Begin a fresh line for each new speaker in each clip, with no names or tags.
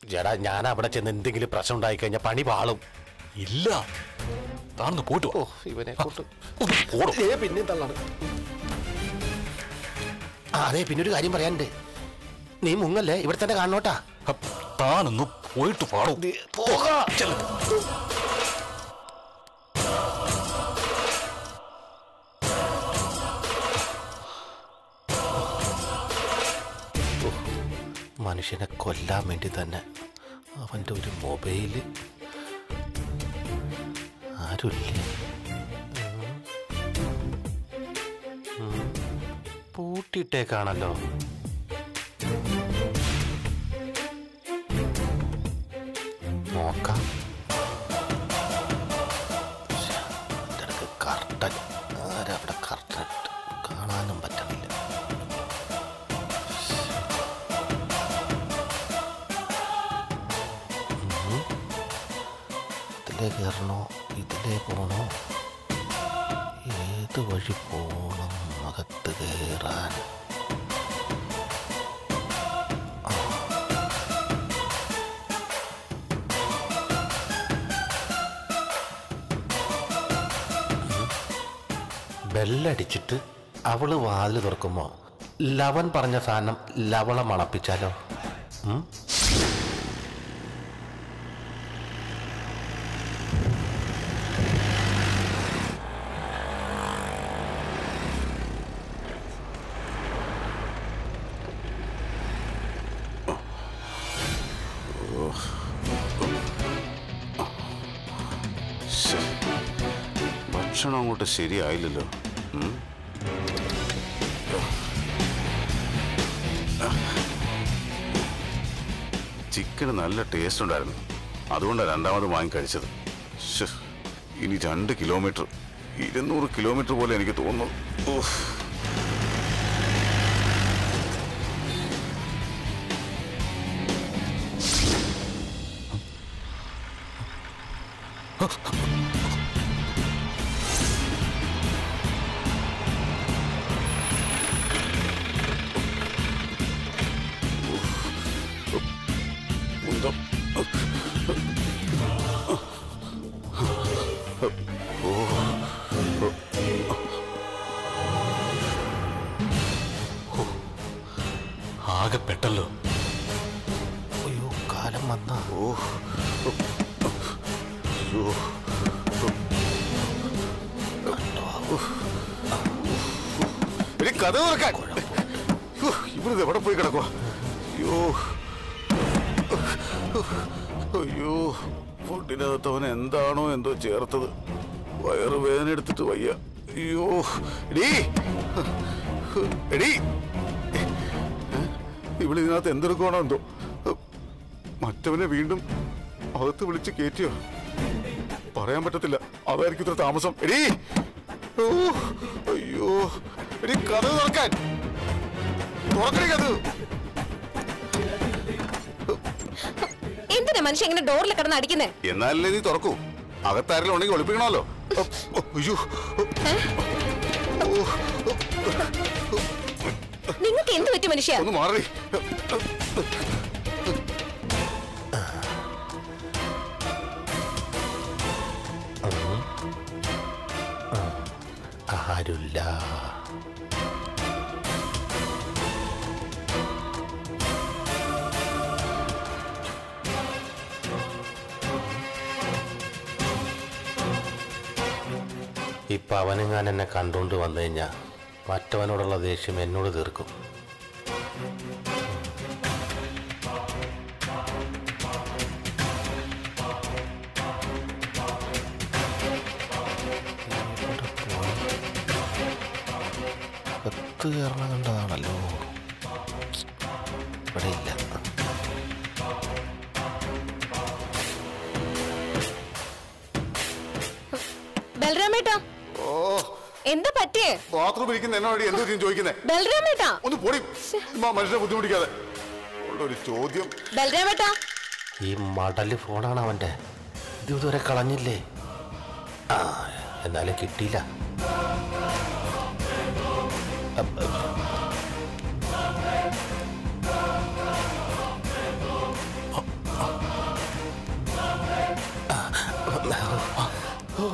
ചേടാ ഞാൻ അവിടെ ചെന്ന് എന്തെങ്കിലും പ്രശ്നം ഉണ്ടായി കഴിഞ്ഞാൽ പണി പാളും
ഇല്ല താനൊന്ന് പോയിട്ട്
ഓ
വാ.
ഇവനെ കൊണ്ട്
ഒന്ന് പോടോ.
ഏ പിന്നെയും തള്ളാണ് ആ, അതെ പിന്നെ ഒരു കാര്യം പറയാനുണ്ട് നീ മുങ്ങല്ലേ ഇവിടെ തന്നെ കാണണോട്ടാ
ഹ, താനൊന്ന് പോയിട്ട് പാടോ
പോകാ മനുഷ്യനെ കൊല്ലാൻ വേണ്ടി തന്നെ അവൻ്റെ ഒരു മൊബൈല് ആരുമില്ലേ ഉം. ഉം. പൂട്ടിയിട്ടേക്കാണല്ലോ നോക്കാം ഇതിനൊക്കെ കർട്ടൻ ആരവിടെ കർട്ടൻ കാണാനും പറ്റണില്ല ഉം. ഇതിലേ കയറണോ ഇതിലേ പോണോ ഏത് വഴി പോണം അകത്ത് കയറാൻ ബെല്ലടിച്ചിട്ട് അവള് വാതിൽ തുറക്കുമ്പോ ലവൻ പറഞ്ഞ സാധനം ലവള മണപ്പിച്ചാലോ ഉം?
ശ്ശെ. ഭക്ഷണം അങ്ങോട്ട് ശരിയായില്ലല്ലോ ഉം. ചിക്കന് നല്ല ടേസ്റ്റ് ഉണ്ടായിരുന്നു അതുകൊണ്ടാണ് രണ്ടാമത് വാങ്ങി കഴിച്ചത് ശ്ശെ. ഇനി രണ്ട് കിലോമീറ്റർ ഇരുന്നൂറ് കിലോമീറ്റർ പോലെ എനിക്ക് തോന്നുന്നു ഉഫ്. ഉന്തം.
ആകെ പെട്ടല്ലോ
അയ്യോ കാലം വന്ന
ഓ ഓ എടി കഥ തുറക്കാൻ ഹോ, ഇവരിത് എവിടെ പോയി കിടക്കുക അയ്യോ അയ്യോ ഫുഡിനകത്ത് അവൻ എന്താണോ എന്തോ ചേർത്തത് വയറ് വേദന എടുത്തിട്ട് വയ്യ അയ്യോ എടീ എടീ ഇവളിതിനകത്ത് എന്തെടുക്കണോ എന്തോ മറ്റവനെ വീണ്ടും അകത്ത് വിളിച്ച് കയറ്റിയോ പറയാൻ പറ്റത്തില്ല അതായിരിക്കും ഇത്ര താമസം എടീ ഓ അയ്യോ എടീ കഥ തുറക്കാൻ തുറക്കണേ കഥ
എന്തിനാ മനുഷ്യൻ ഇങ്ങനെ ഡോറിൽ കിടന്ന് അടിക്കുന്നേ
എന്നാലല്ലേ നീ തുറക്കൂ അകത്താരെങ്കിലും ഉണ്ടെങ്കിൽ ഒളിപ്പിക്കണമല്ലോ ഓ, ഓ, അയ്യോ
നിങ്ങൾക്ക് എന്ത് പറ്റി മനുഷ്യ
ഒന്ന് മാറി
ആരുല്ല ഇപ്പൊ അവനെങ്ങാൻ എന്നെ കണ്ടുകൊണ്ട് വന്നു കഴിഞ്ഞാ മറ്റവനോടുള്ള ദേഷ്യം എന്നോട് തീർക്കും കത്ത് കയറണം കണ്ടതാണല്ലോ ഇവിടെ ഇല്ല
ബലരാമേട്ടാ
ഓ
എന്താ പറ്റിയേ
ബാത്റൂം ഇരിക്കുന്ന എന്നോട് എന്തോ ചെയ്യും ചോദിക്കുന്നേ
ബലരാമേട്ടാ
ഒന്ന് പൊടി ഉമ്മാ മനുഷ്യനെ ബുദ്ധിമുട്ടിക്കാതെ ഉള്ളൊരു ചോദ്യം
ബലരാമേട്ടാ
ഈ മടല് ഫോണാണ് അവന്റെ ഇത് ഇതുവരെ കളഞ്ഞില്ലേ ആ എന്നാലും കിട്ടിയില്ല അപ്പ് അപ്പ്.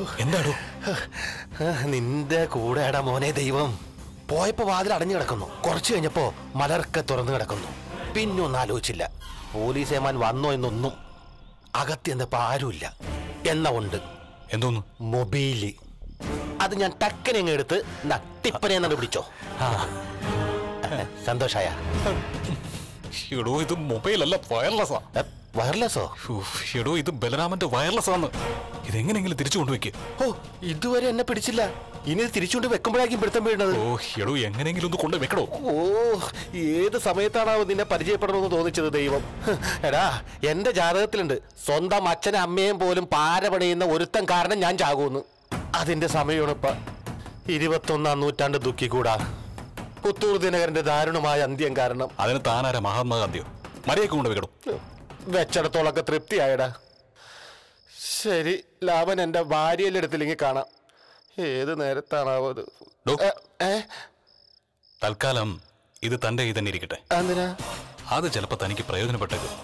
എന്താടോ
നിന്റെ കൂടെടാ മോനെ ദൈവം പോയപ്പോ വാതിൽ അടഞ്ഞു കിടക്കുന്നു കുറച്ചു കഴിഞ്ഞപ്പോ മലർക്കെ തുറന്നു കിടക്കുന്നു പിന്നൊന്നും ആലോചിച്ചില്ല പോലീസ് ഏമാൻ വന്നോ എന്നൊന്നും അകത്തെന്നപ്പോ ആരുമില്ല എന്ന ഉണ്ട്
എന്തോന്ന്
മൊബൈല് അത് ഞാൻ ടക്കനെ അങ്ങ് എടുത്ത് നട്ടിപ്പനെ എന്നു പിടിച്ചോ ആ സന്തോഷായ
എടോ ഇത് മൊബൈലല്ല വയർലെസ്സാ
വയർലെസ്സോ
ഉഫ്, എടോ ഇത് ബലരാമന്റെ വയർലെസ് ആണ് ഇതെങ്ങനെയെങ്കിലും തിരിച്ചു കൊണ്ടുവയ്ക്ക്
ഓ ഇതുവരെ എന്നെ പിടിച്ചില്ല ഇനി ഇത് തിരിച്ചുകൊണ്ട് വെക്കുമ്പോഴായിരിക്കും പിടുത്തം വീഴുന്നത്
ഓ എടോ എങ്ങനെയെങ്കിലും ഒന്ന് കൊണ്ട് വെക്കടോ
ഓ ഏത് സമയത്താണാവോ നിന്നെ പരിചയപ്പെടണമെന്ന് തോന്നിച്ചത് ദൈവം ഹ്, എടാ എന്റെ ജാതകത്തിലുണ്ട് സ്വന്തം അച്ഛനും അമ്മയും പോലും പാര പണിയുന്ന ഒരുത്തൻ കാരണം ഞാൻ ചാകൂന്ന് അതിന്റെ സമയമാണ് ഇപ്പൊ ഇരുപത്തൊന്നാം നൂറ്റാണ്ട് ദുഃഖിക്കൂടാ പുത്തൂർ ദിനകരന്റെ ദാരുണമായ അന്ത്യം കാരണം
അതിന് താനാരാ മഹാത്മാഗാന്ധിയോ മര്യാദക്ക് കൊണ്ട് വെക്കടോ
വെച്ചിടത്തോളൊക്കെ തൃപ്തിയായടാ ശരി ലാഭൻ എന്റെ ഭാര്യയുടെ അടുത്തില്ലെങ്കിൽ കാണാം ഏത് നേരത്താണാവോ അത്
ഡോ.
ഏ, ഏ
തൽക്കാലം ഇത് തന്റെ കയ്യിൽ തന്നെ ഇരിക്കട്ടെ
എന്തിനാ
അത് ചിലപ്പോ തനിക്ക് പ്രയോജനപ്പെട്ടേക്കും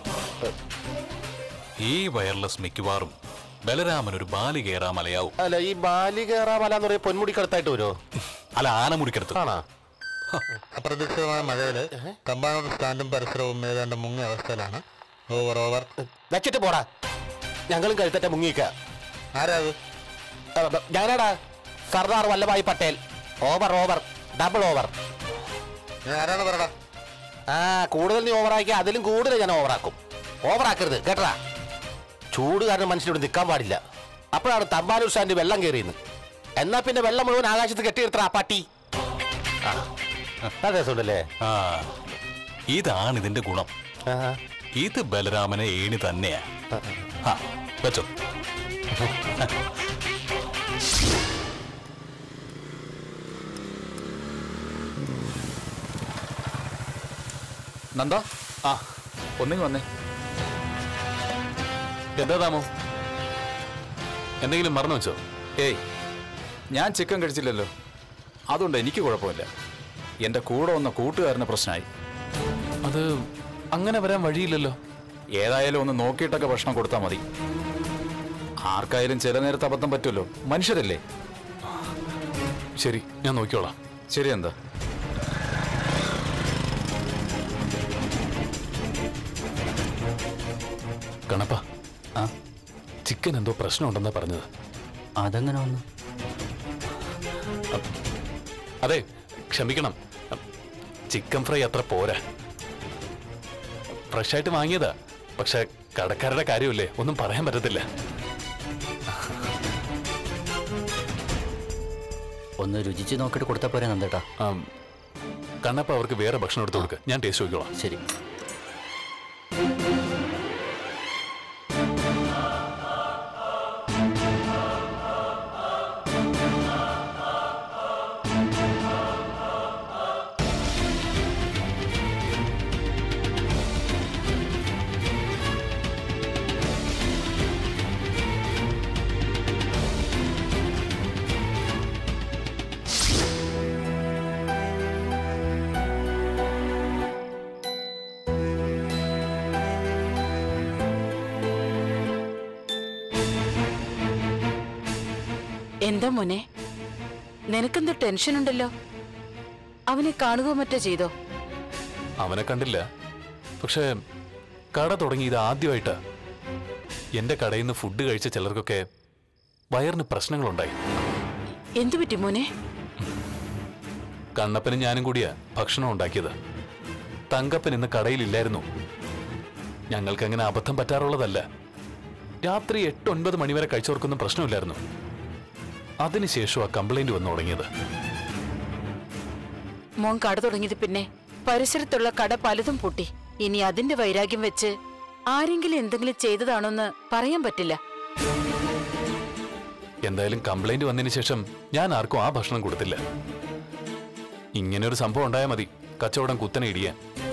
ഈ വയർലെസ് മിക്കവാറും ബലരാമൻ ഒരു ബാലി കയറാമലയാവും
അല്ല ഈ ബാലി കയറാമല എന്ന് പറയുക പൊന്മുടി കടത്തായിട്ട് വരുമോ
അല്ല ആനമുടിക്കടുത്ത്
ആണാ
അപ്രതീക്ഷിതമായ മഴയില് തമ്പാനൂർ സ്റ്റാൻഡും പരിസരവും ഏതാണ്ട് മുങ്ങിയ അവസ്ഥയിലാണ് ഓവർ ഓവർ
വെച്ചിട്ട് പോടാ ഞങ്ങളും കഴുത്തറ്റ മുങ്ങിക്ക
ആരാ അത്
ഞാനാടാ Sardar Vallabhbhai Patel over over double over
നീ ആരാണ് പറയടാ
ആ കൂടുതൽ നീ ഓവറാക്കി അതിലും കൂടുതൽ ഞാൻ ഓവറാക്കും ഓവറാക്കരുത് കേട്ടടാ ചൂട് കാരണം മനുഷ്യനോട് നിൽക്കാൻ പാടില്ല അപ്പോഴാണ് തമ്പാനൂർ സ്റ്റാൻഡ് വെള്ളം കയറിയെന്ന് എന്നാ പിന്നെ വെള്ളം മുഴുവൻ ആകാശത്ത് കെട്ടിയെടുത്ത ആ പട്ടി ആ നല്ല രസമുണ്ടല്ലേ
ആ ഇതാണ് ഇതിന്റെ ഗുണം
ആ,
ഇത് ബലരാമനെ ഏണി തന്നെയാ ആ വെച്ചോ
നന്ദ ആ ഒന്നിങ്ങ് വന്നേ എന്താ താമോ എന്തെങ്കിലും മറന്നു വെച്ചോ ഏയ് ഞാൻ ചിക്കൻ കഴിച്ചില്ലല്ലോ അതുകൊണ്ട് എനിക്ക് കുഴപ്പമില്ല എൻ്റെ കൂടെ വന്ന കൂട്ടുകാരന് പ്രശ്നമായി അത് അങ്ങനെ വരാൻ വഴിയില്ലല്ലോ ഏതായാലും ഒന്ന് നോക്കിയിട്ടൊക്കെ ഭക്ഷണം കൊടുത്താൽ മതി ആർക്കായാലും ചില നേരത്ത് അബദ്ധം പറ്റുമല്ലോ മനുഷ്യരല്ലേ ശരി ഞാൻ നോക്കിക്കോളാം ശരി എന്താ കണപ്പ ആ ചിക്കൻ എന്തോ പ്രശ്നമുണ്ടെന്നാ പറഞ്ഞത്
അതെങ്ങനെ വന്നു
അതെ ക്ഷമിക്കണം ചിക്കൻ ഫ്രൈ അത്ര പോരാ ഫ്രഷ് ആയിട്ട് വാങ്ങിയതാ പക്ഷെ കടക്കാരുടെ കാര്യമല്ലേ ഒന്നും പറയാൻ പറ്റത്തില്ല
ഒന്ന് രുചിച്ച് നോക്കിയിട്ട് കൊടുത്താൽ പോരെ നന്ദേട്ടാ
ആം, കണ്ണപ്പ അവർക്ക് വേറെ ഭക്ഷണം എടുത്ത് കൊടുക്കുക ഞാൻ ടേസ്റ്റ് നോക്കിക്കോളാം
ശരി
എന്താ മോനെ നിനക്കെന്തോ ടെൻഷൻ ഉണ്ടല്ലോ അവനെ കാണുകയോ മറ്റോ ചെയ്തോ
അവനെ കണ്ടില്ല പക്ഷേ കട തുടങ്ങിയത് ആദ്യമായിട്ടാ എന്റെ കടയിൽ നിന്ന് ഫുഡ് കഴിച്ച ചിലർക്കൊക്കെ വയറിന് പ്രശ്നങ്ങളുണ്ടായി
എന്തു പറ്റി മോനെ
കണ്ണപ്പനും ഞാനും കൂടിയാ ഭക്ഷണം ഉണ്ടാക്കിയത് തങ്കപ്പൻ ഇന്ന് കടയിലില്ലായിരുന്നു ഞങ്ങൾക്ക് അങ്ങനെ അബദ്ധം പറ്റാറുള്ളതല്ല രാത്രി എട്ട് ഒൻപത് മണിവരെ കഴിച്ചവർക്കൊന്നും പ്രശ്നമില്ലായിരുന്നു അതിനുശേഷം ആ കംപ്ലൈന്റ് വന്നു തുടങ്ങിയത്
മോൻ കട തുടങ്ങിയത് പിന്നെ പരിസരത്തുള്ള കട പലതും പൂട്ടി ഇനി അതിന്റെ വൈരാഗ്യം വെച്ച് ആരെങ്കിലും എന്തെങ്കിലും ചെയ്തതാണോന്ന് പറയാൻ പറ്റില്ല
എന്തായാലും കംപ്ലൈന്റ് വന്നതിന് ശേഷം ഞാൻ ആർക്കും ആ ഭക്ഷണം കൊടുത്തില്ല ഇങ്ങനെ ഒരു സംഭവം ഉണ്ടായാൽ മതി കച്ചവടം കുത്തനെ ഇടിയാൻ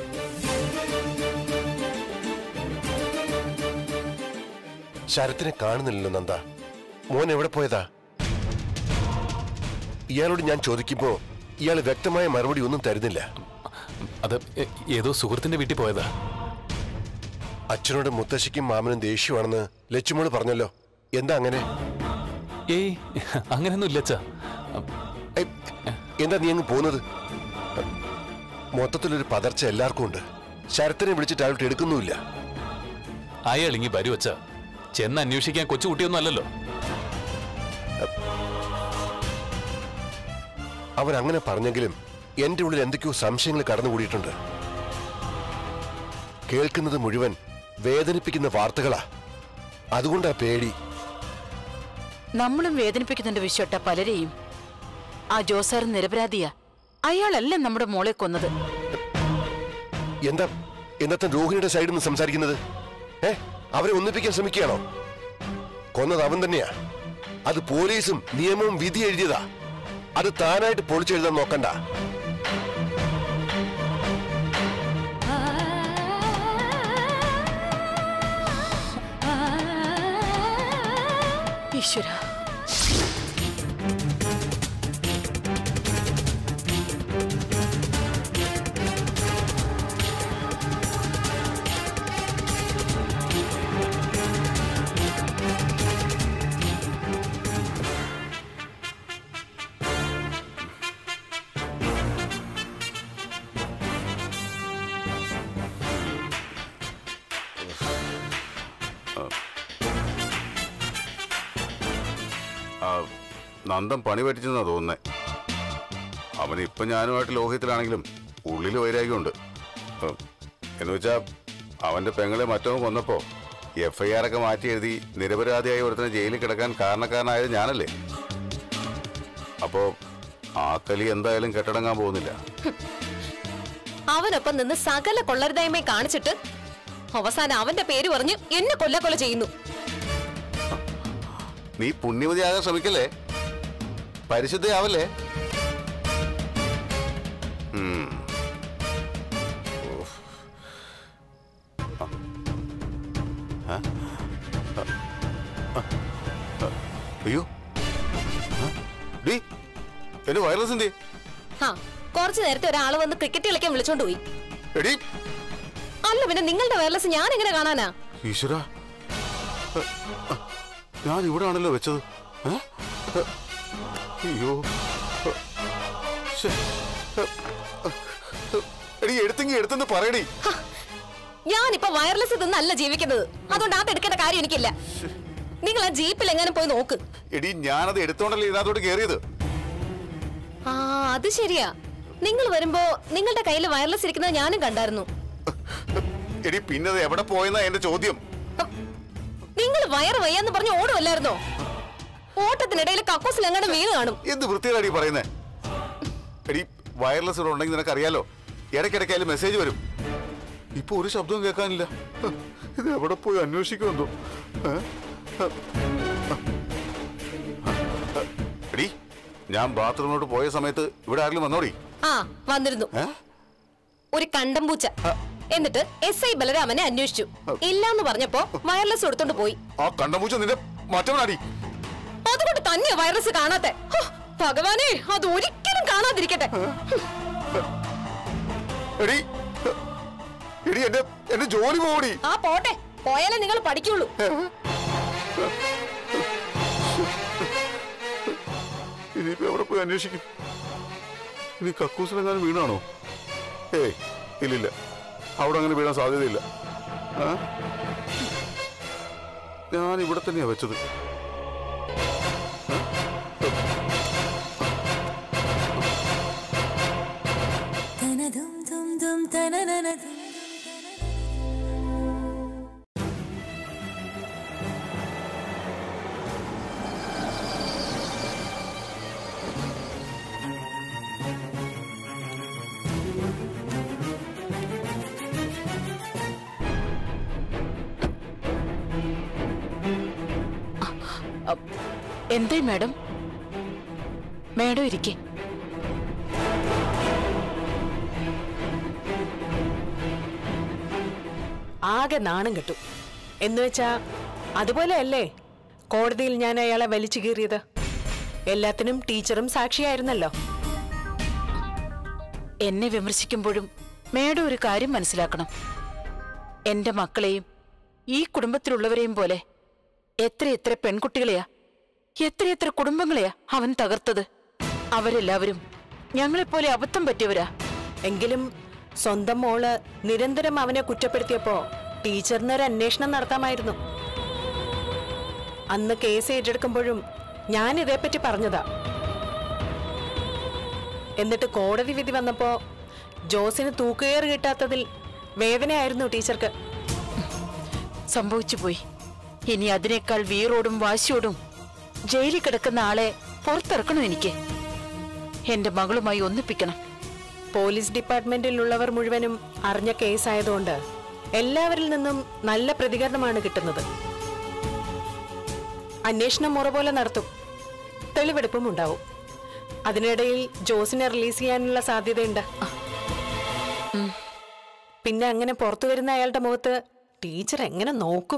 ശരത്തിനെ കാണുന്നില്ലല്ലോ നന്ദ മോൻ എവിടെ പോയതാ ഇയാളോട് ഞാൻ ചോദിക്കുമ്പോ ഇയാൾ വ്യക്തമായ മറുപടി ഒന്നും തരുന്നില്ല
അത് എ- ഏതോ സുഹൃത്തിന്റെ വീട്ടിൽ പോയതാ
അച്ഛനോട് മുത്തശ്ശിക്കും മാമനും ദേഷ്യമാണെന്ന് ലച്ചുമോള് പറഞ്ഞല്ലോ എന്താ അങ്ങനെ
ഏയ് അങ്ങനെയൊന്നും ഇല്ല അച്ഛാ
ഏയ്, എന്താ നീ അങ്ങ് പോകുന്നത് മൊത്തത്തിലൊരു പതർച്ച എല്ലാവർക്കും ഉണ്ട് ശരത്തിനെ വിളിച്ചിട്ട് അയാളോട്ട് എടുക്കുന്നുമില്ല
അയാൾ ഇങ്ങി വരൂ അച്ഛാ ചെന്ന് അന്വേഷിക്കാൻ കൊച്ചുകുട്ടിയൊന്നും അല്ലല്ലോ
അവൻ അങ്ങനെ പറഞ്ഞെങ്കിലും എന്റെ ഉള്ളിൽ എന്തൊക്കെയോ സംശയങ്ങൾ കടന്നുകൂടിയിട്ടുണ്ട് കേൾക്കുന്നത് മുഴുവൻ വേദനിപ്പിക്കുന്ന വാർത്തകളാ അതുകൊണ്ടാ പേടി
നമ്മളും വേദനിപ്പിക്കുന്നുണ്ട് വിശ്വട്ട പലരെയും ആ ജോസാർ നിരപരാധിയാ അയാളല്ല നമ്മുടെ മോളെ കൊന്നത്
എന്താ എന്നത്തെ രോഹിണിയുടെ സൈഡിൽ നിന്ന് സംസാരിക്കുന്നത് ഏ അവരെ ഒന്നിപ്പിക്കാൻ ശ്രമിക്കുകയാണോ കൊന്നത് അവൻ തന്നെയാ അത് പോലീസും നിയമവും വിധി എഴുതിയതാ അത് താനായിട്ട് പൊളിച്ചെഴുതാൻ നോക്കണ്ട
ഈശ്വര
ആ, നന്ദൻ പണി പറ്റിച്ചെന്നാ തോന്നുന്നേ അവൻ ഇപ്പൊ ഞാനുമായിട്ട് ലോഹിതത്തിലാണെങ്കിലും ഉള്ളിൽ വൈരാഗ്യമുണ്ട് ഉം, എന്ന് വെച്ചാ അവന്റെ പെങ്ങളെ മറ്റവൻ കൊന്നപ്പോ എഫ് ഐ ആർ ഒക്കെ മാറ്റി എഴുതി നിരപരാധിയായി ഒരുത്തനെ ജയിലിൽ കിടക്കാൻ കാരണക്കാരനായത് ഞാനല്ലേ അപ്പോ ആ കലി എന്തായാലും കെട്ടടങ്ങാൻ പോകുന്നില്ല
അവനൊപ്പം നിന്ന് സകല കൊള്ളരുതായ്മയും കാണിച്ചിട്ട് അവസാനം അവന്റെ പേര് പറഞ്ഞ് എന്നെ കൊല്ലക്കൊല ചെയ്യുന്നു
നീ പുണ്യമതിയാകാൻ ശ്രമിക്കല്ലേ പരിശുദ്ധയാവല്ലേ ഉം. ഓഫ്. ആ. ആ? ആ. ആ. ആ. അയ്യോ ആ? ഡീ എന്റെ വയർലെസ് എന്തേ
ആ കുറച്ചു നേരത്തെ ഒരാള് വന്ന് ക്രിക്കറ്റ് കളിക്കാൻ വിളിച്ചോണ്ട് പോയി
എടി
അല്ല പിന്നെ നിങ്ങളുടെ വയർലെസ് ഞാൻ എങ്ങനെ കാണാനാ
ഈശ്വര ഞാൻ ഇവിടെ ആണല്ലോ വെച്ചത് ഏ? ഏ? അയ്യോ ശ്ശെ. എടി എടുത്തെങ്കി എടുത്തെന്ന് പറയടി
ഞാനിപ്പോ വയർലെസ് ഇതൊന്നല്ല ജീവിക്കുന്നത് അതുകൊണ്ട് അത് എടുക്കേണ്ട കാര്യം എനിക്കില്ല നിങ്ങൾ ആ ജീപ്പിൽ എങ്ങനെ പോയി നോക്ക്
എടി ഞാനത് എടുത്തോണ്ടല്ലേ ഇതിനകത്തോട്ട് കയറിയത്
ആ അത് ശരിയാ നിങ്ങൾ വരുമ്പോ നിങ്ങളുടെ കയ്യിൽ വയർലെസ് ഇരിക്കുന്നത് ഞാനും കണ്ടായിരുന്നു
എടി പിന്നെ അത് എവിടെ പോയെന്നാ എന്റെ ചോദ്യം
നിങ്ങൾ വയറ് വയ്യാന്ന് പറഞ്ഞ് ഓടുമല്ലായിരുന്നോ ഓട്ടത്തിനിടയിൽ കക്കൂസിൽ എങ്ങനെ വീണ് കാണും
എന്ത് വൃത്തിയിലാടി പറയുന്നേ എടി വയർലെസ് ഇവിടെ ഉണ്ടെങ്കിൽ നിനക്കറിയാലോ ഇടയ്ക്കിടയ്ക്ക് അതിൽ മെസ്സേജ് വരും ഇപ്പൊ ഒരു ശബ്ദവും കേൾക്കാനില്ല ഇത് എവിടെ പോയി അന്വേഷിക്കുമെന്തോ ഏ? എടി ഞാൻ ബാത്റൂമിലോട്ട് പോയ സമയത്ത് ഇവിടെ ആരെങ്കിലും വന്നോടി
ആ വന്നിരുന്നു
ഏ?
ഒരു കണ്ടംപൂച്ച എന്നിട്ട് എസ് ഐ ബലരാമനെ അന്വേഷിച്ചു ഇല്ലാന്ന് പറഞ്ഞപ്പോ വയർലെസ് എടുത്തോണ്ട് പോയി
ആ കണ്ടമൂച്ച നിന്റെ മറ്റവനാടി
അതുകൊണ്ട് തന്നെയാ വയർലെസ് കാണാത്തെ ഹോ, ഭഗവാനെ അത് ഒരിക്കലും കാണാതിരിക്കട്ടെ
എടി എടി എന്റെ എന്റെ ജോലി പോടി
ആ പോട്ടെ പോയാലേ നിങ്ങൾ പഠിക്കുള്ളൂ
ഇനിയിപ്പോ എവിടെ പോയി അന്വേഷിക്കും ഇനി കക്കൂസിലെങ്ങാനും വീണാണോ ഏയ് ഇല്ലില്ല അവിടെ അങ്ങനെ വീഴാൻ സാധ്യതയില്ല ആ? ഞാൻ ഇവിടെ തന്നെയാ വെച്ചത്
എന്തേ മാഡം മാഡം ഇരിക്കേ
ആകെ നാണം കിട്ടും എന്നുവെച്ചാ അതുപോലെയല്ലേ കോടതിയിൽ ഞാൻ അയാളെ വലിച്ചു കീറിയത് എല്ലാത്തിനും ടീച്ചറും സാക്ഷിയായിരുന്നല്ലോ
എന്നെ വിമർശിക്കുമ്പോഴും മേഡം ഒരു കാര്യം മനസ്സിലാക്കണം എന്റെ മക്കളെയും ഈ കുടുംബത്തിലുള്ളവരെയും പോലെ എത്ര എത്ര പെൺകുട്ടികളെയാ എത്രയെത്ര കുടുംബങ്ങളെയാ അവൻ തകർത്തത് അവരെല്ലാവരും ഞങ്ങളെപ്പോലെ അബദ്ധം പറ്റിയവരാ
എങ്കിലും സ്വന്തം മോള് നിരന്തരം അവനെ കുറ്റപ്പെടുത്തിയപ്പോ ടീച്ചറിന് ഒരു അന്വേഷണം നടത്താമായിരുന്നു അന്ന് കേസ് ഏറ്റെടുക്കുമ്പോഴും ഞാൻ ഇതേപ്പറ്റി പറഞ്ഞതാ എന്നിട്ട് കോടതി വിധി വന്നപ്പോ ജോസിന് തൂക്കുകയറ് കിട്ടാത്തതിൽ വേദനയായിരുന്നു ടീച്ചർക്ക്
സംഭവിച്ചു പോയി ഇനി അതിനേക്കാൾ വീറോടും വാശിയോടും ജയിലിൽ കിടക്കുന്ന ആളെ പുറത്തിറക്കണം എനിക്ക് എന്റെ മകളുമായി ഒന്നിപ്പിക്കണം
പോലീസ് ഡിപ്പാർട്ട്മെന്റിലുള്ളവർ മുഴുവനും അറിഞ്ഞ കേസായതുകൊണ്ട് എല്ലാവരിൽ നിന്നും നല്ല പ്രതികരണമാണ് കിട്ടുന്നത് അന്വേഷണം മുറ പോലെ നടത്തും തെളിവെടുപ്പും ഉണ്ടാവും അതിനിടയിൽ ജോസിനെ റിലീസ് ചെയ്യാനുള്ള സാധ്യതയുണ്ട് പിന്നെ അങ്ങനെ പുറത്തു വരുന്ന അയാളുടെ മുഖത്ത് ടീച്ചർ എങ്ങനെ നോക്കും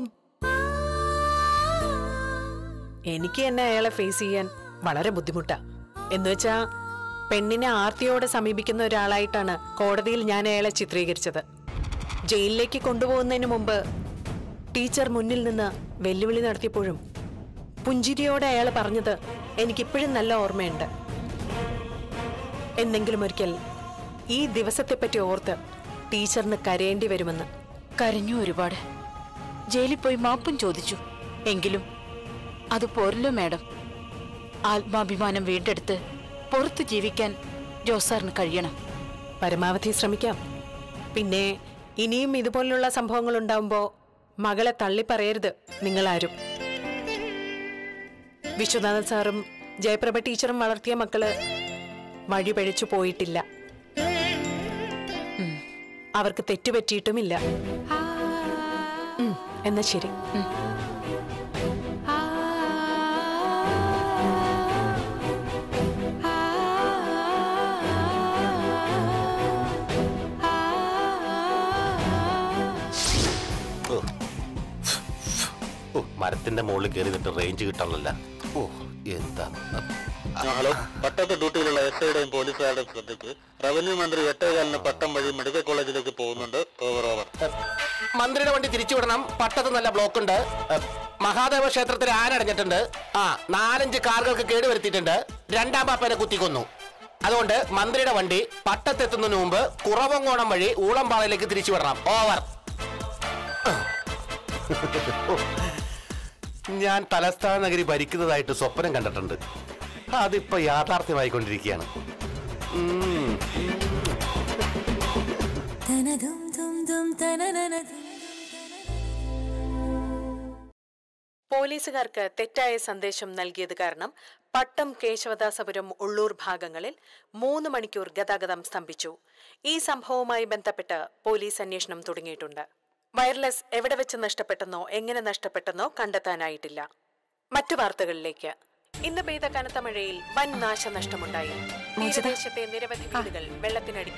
എനിക്ക് തന്നെ അയാളെ ഫേസ് ചെയ്യാൻ വളരെ ബുദ്ധിമുട്ടാ എന്നുവെച്ചാ പെണ്ണിനെ ആർത്തിയോടെ സമീപിക്കുന്ന ഒരാളായിട്ടാണ് കോടതിയിൽ ഞാൻ അയാളെ ചിത്രീകരിച്ചത് ജയിലിലേക്ക് കൊണ്ടുപോകുന്നതിന് മുമ്പ് ടീച്ചർ മുന്നിൽ നിന്ന് വെല്ലുവിളി നടത്തിയപ്പോഴും പുഞ്ചിരിയോടെ അയാൾ പറഞ്ഞത് എനിക്കിപ്പോഴും നല്ല ഓർമ്മയുണ്ട് എന്നെങ്കിലും ഒരിക്കൽ ഈ ദിവസത്തെപ്പറ്റി ഓർത്ത് ടീച്ചറിന് കരയേണ്ടി വരുമെന്ന്
കരഞ്ഞു ഒരുപാട് ജയിലിൽ പോയി മാപ്പും ചോദിച്ചു എങ്കിലും അത് പോരല്ലോ മാഡം ആത്മാഭിമാനം വീണ്ടെടുത്ത് പുറത്ത് ജീവിക്കാൻ ജോസാറിന് കഴിയണം
പരമാവധി ശ്രമിക്കാം പിന്നെ ഇനിയും ഇതുപോലുള്ള സംഭവങ്ങൾ ഉണ്ടാവുമ്പോ മകളെ തള്ളി പറയരുത് നിങ്ങളാരും വിശ്വനാഥൻ സാറും ജയപ്രഭ ടീച്ചറും വളർത്തിയ മക്കള് വഴി പഴിച്ചു പോയിട്ടില്ല ഉം. അവർക്ക് തെറ്റുപറ്റിയിട്ടുമില്ല ഉം, എന്നാ ശരി ഉം.
ഓ. ഓ, മരത്തിന്റെ മുകളിൽ കയറി നിന്നിട്ട് റേഞ്ച് കിട്ടണല്ല ഓ എന്താ
ഹലോ പട്ടത്ത് ഡ്യൂട്ടിയിലുള്ള എസ് ഐയുടെയും പോലീസുകാരുടെയും ശ്രദ്ധയ്ക്ക് റവന്യൂ മന്ത്രി എട്ടേകാലിന് പട്ടം വഴി മെഡിക്കൽ കോളേജിലേക്ക് പോകുന്നുണ്ട് ഓവർ ഓവർ
മന്ത്രിയുടെ വണ്ടി തിരിച്ചു വിടണം പട്ടത്ത് നല്ല ബ്ലോക്ക് ഉണ്ട് ഏ, മഹാദേവ ക്ഷേത്രത്തിൽ ആനടഞ്ഞിട്ടുണ്ട് ആ നാലഞ്ച് കാറുകൾക്ക് കേടുവരുത്തിയിട്ടുണ്ട് രണ്ടാം പാപ്പനെ കുത്തിക്കൊന്നു അതുകൊണ്ട് മന്ത്രിയുടെ വണ്ടി പട്ടത്തെത്തുന്നതിന് മുമ്പ് കുറവങ്കോണം വഴി ഊളംപാളയിലേക്ക് തിരിച്ചു വിടണം ഓവർ ഞാൻ തലസ്ഥാന നഗരി ഭരിക്കുന്നതായിട്ട് സ്വപ്നം കണ്ടിട്ടുണ്ട് അതിപ്പോ യാഥാർത്ഥ്യമായിക്കൊണ്ടിരിക്കുകയാണ് ഉം.
പോലീസുകാർക്ക് തെറ്റായ സന്ദേശം നൽകിയത് കാരണം പട്ടം കേശവദാസപുരം ഉള്ളൂർ ഭാഗങ്ങളിൽ മൂന്ന് മണിക്കൂർ ഗതാഗതം സ്തംഭിച്ചു ഈ സംഭവവുമായി ബന്ധപ്പെട്ട് പോലീസ് അന്വേഷണം തുടങ്ങിയിട്ടുണ്ട് വയർലെസ് എവിടെ വെച്ച് നഷ്ടപ്പെട്ടെന്നോ എങ്ങനെ നഷ്ടപ്പെട്ടെന്നോ കണ്ടെത്താനായിട്ടില്ല മറ്റു വാർത്തകളിലേക്ക് ഇന്ന് പെയ്ത കനത്ത മഴയിൽ വൻ നാശനഷ്ടമുണ്ടായി തീരദേശത്തെ നിരവധി വീടുകൾ വെള്ളത്തിനടി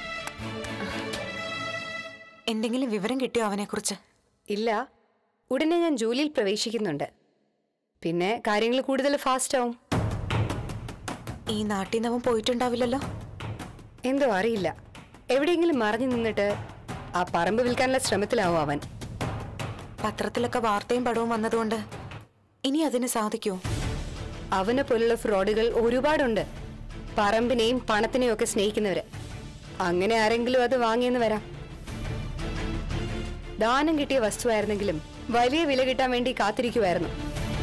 എന്തെങ്കിലും വിവരം കിട്ടിയോ അവനെക്കുറിച്ച്
ഇല്ല ഉടനെ ഞാൻ ജോലിയിൽ പ്രവേശിക്കുന്നുണ്ട് പിന്നെ കാര്യങ്ങൾ കൂടുതൽ ഫാസ്റ്റ് ആവും
ഈ നാട്ടിൽ നിന്ന് അവൻ പോയിട്ടുണ്ടാവില്ലല്ലോ
എന്തോ അറിയില്ല എവിടെയെങ്കിലും മറിഞ്ഞു നിന്നിട്ട് ആ പറമ്പ് വിൽക്കാനുള്ള ശ്രമത്തിലാവും അവൻ
പത്രത്തിലൊക്കെ വാർത്തയും പടവും വന്നതുകൊണ്ട് ഇനി അതിന് സാധിക്കുമോ
അവനെ പോലുള്ള ഫ്രോഡുകൾ ഒരുപാടുണ്ട് പറമ്പിനെയും പണത്തിനെയും ഒക്കെ സ്നേഹിക്കുന്നവര് അങ്ങനെ ആരെങ്കിലും അത് വാങ്ങിയെന്ന് വരാം ദാനം കിട്ടിയ വസ്തുവായിരുന്നെങ്കിലും വലിയ വില കിട്ടാൻ വേണ്ടി കാത്തിരിക്കുമായിരുന്നു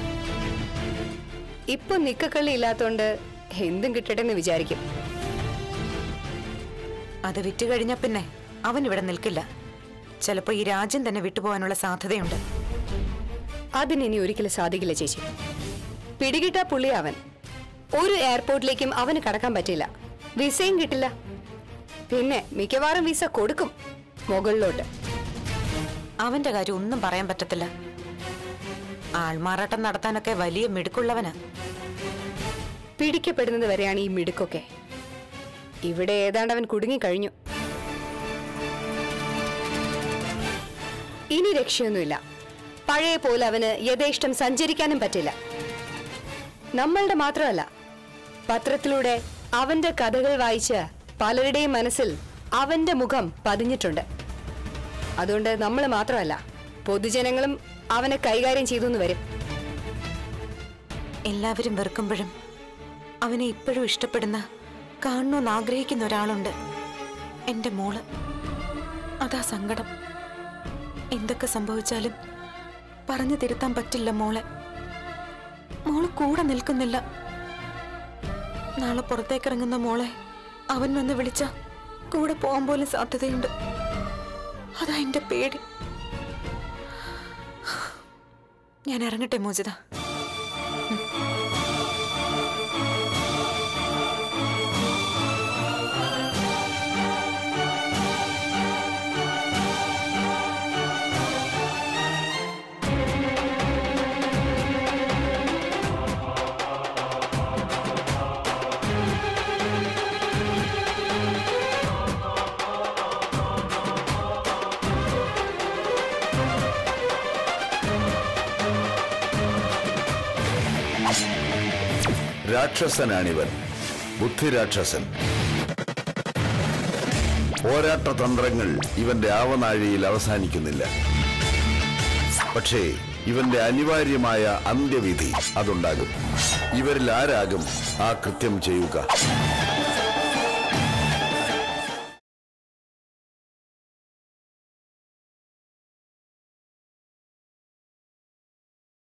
ഇപ്പൊ നിക്കക്കള്ളി ഇല്ലാത്തോണ്ട് എന്തും കിട്ടട്ടെ എന്ന് വിചാരിക്കും
അത് വിറ്റ് കഴിഞ്ഞ പിന്നെ അവൻ ഇവിടെ നിൽക്കില്ല ചിലപ്പോൾ ഈ രാജ്യം തന്നെ വിട്ടുപോകാനുള്ള സാധ്യതയുണ്ട്
അതിനി ഒരിക്കലും സാധിക്കില്ല ചേച്ചി പിടികിട്ടാ പുള്ളി അവൻ ഒരു എയർപോർട്ടിലേക്കും അവന് കടക്കാൻ പറ്റില്ല വിസയും കിട്ടില്ല പിന്നെ മിക്കവാറും വിസ കൊടുക്കും മുകളിലോട്ട്
അവന്റെ കാര്യം ഒന്നും പറയാൻ പറ്റത്തില്ല ആൾമാറാട്ടം നടത്താനൊക്കെ വലിയ മിടുക്കുള്ളവനാ
പിടിക്കപ്പെടുന്നത് വരെയാണ് ഈ മിടുക്കൊക്കെ ഇവിടെ ഏതാണ്ട് അവൻ കുടുങ്ങിക്കഴിഞ്ഞു ഇനി രക്ഷയൊന്നുമില്ല പഴയ പോലെ അവന് യഥേഷ്ടം സഞ്ചരിക്കാനും പറ്റില്ല നമ്മളുടെ മാത്രമല്ല പത്രത്തിലൂടെ അവന്റെ കഥകൾ വായിച്ച് പലരുടെയും മനസ്സിൽ അവന്റെ മുഖം പതിഞ്ഞിട്ടുണ്ട് അതുകൊണ്ട് നമ്മൾ മാത്രമല്ല പൊതുജനങ്ങളും അവനെ കൈകാര്യം ചെയ്തു എന്ന് വരും
എല്ലാവരും വെറുക്കുമ്പോഴും അവനെ ഇപ്പോഴും ഇഷ്ടപ്പെടുന്ന കാണണമെന്ന് ആഗ്രഹിക്കുന്ന ഒരാളുണ്ട് എന്റെ മോള് അതാ സങ്കടം എന്തൊക്കെ സംഭവിച്ചാലും പറഞ്ഞു തിരുത്താൻ പറ്റില്ല മോളെ മോള് കൂടെ നിൽക്കുന്നില്ല നാളെ പുറത്തേക്കിറങ്ങുന്ന മോളെ അവൻ വന്ന് വിളിച്ച കൂടെ പോകാൻ പോലും സാധ്യതയുണ്ട് അതാ എന്റെ പേടി ഞാൻ ഇറങ്ങട്ടെ മോചിത
രാക്ഷസനാണിവൻ ബുദ്ധിരാക്ഷസൻ പോരാട്ട തന്ത്രങ്ങൾ ഇവന്റെ ആവനാഴിയിൽ അവസാനിക്കുന്നില്ല പക്ഷേ ഇവന്റെ അനിവാര്യമായ അന്ത്യവിധി അതുണ്ടാകും ഇവരിൽ ആരാകും ആ കൃത്യം ചെയ്യുക